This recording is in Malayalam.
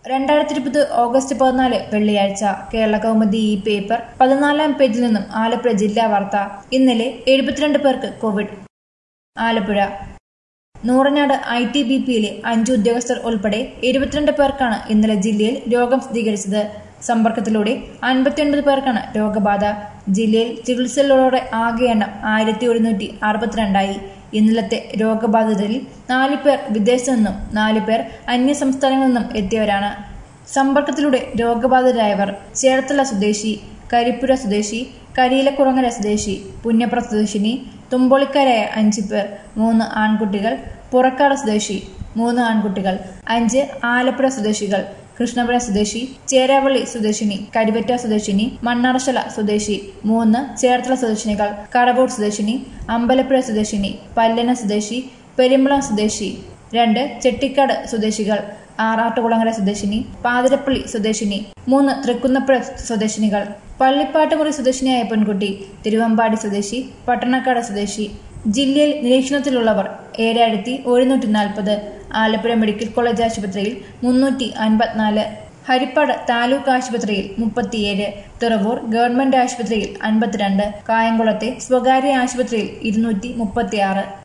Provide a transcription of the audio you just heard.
രണ്ടായിരത്തി ഇരുപത് ഓഗസ്റ്റ് പതിനാല് വെള്ളിയാഴ്ച കേരള കൗമുദി ഈ പേപ്പർ പതിനാലാം പേജിൽ നിന്നും ആലപ്പുഴ ജില്ലാ വാർത്ത ഇന്നലെ എഴുപത്തിരണ്ട് പേർക്ക് Covid Alappuzha Nooranad I T B പിയിലെ അഞ്ച് ഉദ്യോഗസ്ഥർ ഉൾപ്പെടെ എഴുപത്തിരണ്ട് പേർക്കാണ് ഇന്നലെ ജില്ലയിൽ രോഗം സ്ഥിരീകരിച്ചത് സമ്പർക്കത്തിലൂടെ അൻപത്തിയൊൻപത് പേർക്കാണ് രോഗബാധ ജില്ലയിൽ ചികിത്സയിലുള്ളവരുടെ ആകെ എണ്ണം ആയിരത്തി ഒരുന്നൂറ്റി അറുപത്തിരണ്ടായി ഇന്നലത്തെ രോഗബാധിതരിൽ നാല് പേർ വിദേശത്തു നിന്നും നാല് പേർ അന്യ സംസ്ഥാനങ്ങളിൽ നിന്നും എത്തിയവരാണ് സമ്പർക്കത്തിലൂടെ രോഗബാധിതരായവർ ചേർത്തല സ്വദേശി കരിപ്പുര സ്വദേശി കരിയിലക്കുറങ്ങര സ്വദേശി പുന്നപ്ര സ്വദേശിനി തുമ്പോളിക്കാരായ അഞ്ച് പേർ മൂന്ന് ആൺകുട്ടികൾ പുറക്കാട് സ്വദേശി മൂന്ന് ആൺകുട്ടികൾ അഞ്ച് ആലപ്പുഴ സ്വദേശികൾ കൃഷ്ണപുരം സ്വദേശി ചേരാവള്ളി സ്വദേശിനി കരിവറ്റ സ്വദേശിനി മണ്ണാർശല സ്വദേശി മൂന്ന് ചേർത്തല സ്വദേശിനികൾ കടവൂർ സ്വദേശിനി അമ്പലപ്പുഴ സ്വദേശിനി പല്ലന സ്വദേശി പെരുമ്പളം സ്വദേശി രണ്ട് ചെട്ടിക്കാട് സ്വദേശികൾ ആറാട്ടുകുളങ്ങര സ്വദേശിനി പാതിരപ്പള്ളി സ്വദേശിനി മൂന്ന് തൃക്കുന്നപ്പുഴ സ്വദേശിനികൾ പള്ളിപ്പാട്ടുമുറി സ്വദേശിനിയായ പെൺകുട്ടി തിരുവമ്പാടി സ്വദേശി പട്ടണക്കാട് സ്വദേശി ജില്ലയിൽ നിരീക്ഷണത്തിലുള്ളവർ ഏഴായിരത്തി ഒരുന്നൂറ്റി നാൽപ്പത് ആലപ്പുഴ മെഡിക്കൽ കോളേജ് ആശുപത്രിയിൽ മുന്നൂറ്റി അൻപത്തിനാല് ഹരിപ്പാട് താലൂക്ക് ആശുപത്രിയിൽ മുപ്പത്തിയേഴ് തുറവൂർ ഗവൺമെന്റ് ആശുപത്രിയിൽ അൻപത്തിരണ്ട് കായംകുളത്തെ സ്വകാര്യ ആശുപത്രിയിൽ ഇരുന്നൂറ്റി മുപ്പത്തിയാറ്